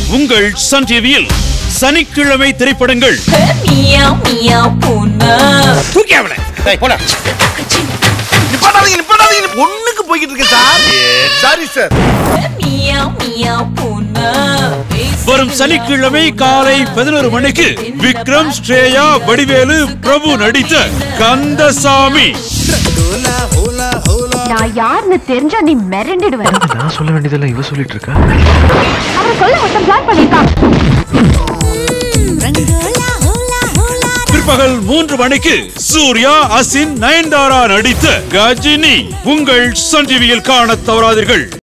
உங்கள் சன் டிவியில் சனிக்கிழமை திரைப்படங்கள் மியாவ் மியாவ் பூனை தூக்கி அவளை டேய், போடா நிப்பாட்டாதீங்க நிப்பாட்டாதீங்க ஒண்ணுக்கு போய்கிட்டு இருக்கேன் sir sorry sir meow meow பூனை வரும் சனிக்கிழமை காலை பதினோரு மணிக்கு விக்ரம் ஸ்ரேயா வடிவேலு பிரபு நடித்த கந்தசாமி நான் யாருன்னு தெரிஞ்சா நீ மிரண்டிடுவேன் நான் சொல்ல வேண்டியதெல்லாம் இவ சொல்லிட்டு இருக்கா அவன் சொல்ல மட்டும் பிளான் பண்ணிருக்கான் பிற்பகல் மூன்று மணிக்கு சூர்யா அசின் நயன்தாரா நடித்த கஜினி உங்கள் சன் டிவியில் காணத் தவறாதீர்கள்